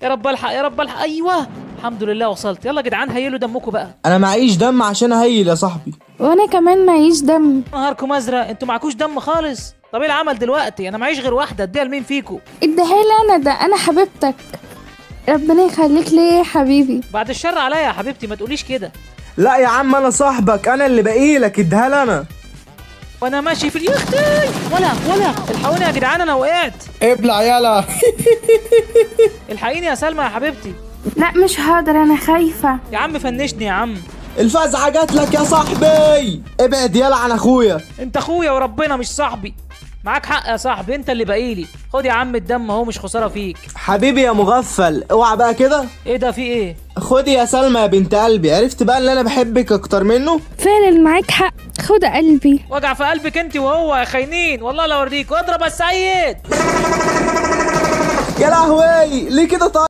يا رب الحق يا رب الحق ايوه الحمد لله وصلت يلا يا جدعان هيلوا دمكم بقى انا معيش دم عشان اهيل يا صاحبي وانا كمان معيش دم نهاركم ازرق انتوا معكوش دم خالص طب ايه العمل دلوقتي انا معيش غير واحده اديها لمين فيكم اديها لي انا ده انا حبيبتك ربنا يخليك ليا يا حبيبي بعد الشر عليا يا حبيبتي ما تقوليش كده لا يا عم انا صاحبك انا اللي بقيلك اديها لي انا وانا ماشي في اليختي ولا ولا الحقوني يا جدعان انا وقعت ابلع يلا الحقيني يا سلمى يا حبيبتي لا مش هقدر انا خايفة يا عم فنشني يا عم الفزعه جات لك يا صاحبي ابعد يلا عن اخويا انت اخويا وربنا مش صاحبي معاك حق يا صاحبي انت اللي باقيلي خد يا عم الدم اهو مش خساره فيك حبيبي يا مغفل اوعى بقى كده ايه ده في ايه خدي يا سلمى يا بنت قلبي عرفت بقى ان انا بحبك اكتر منه فعلا معاك حق خد قلبي وجع في قلبك انت وهو يا خاينين والله لا اوريك واضرب يا السيد يا لهوي ليه كده طيب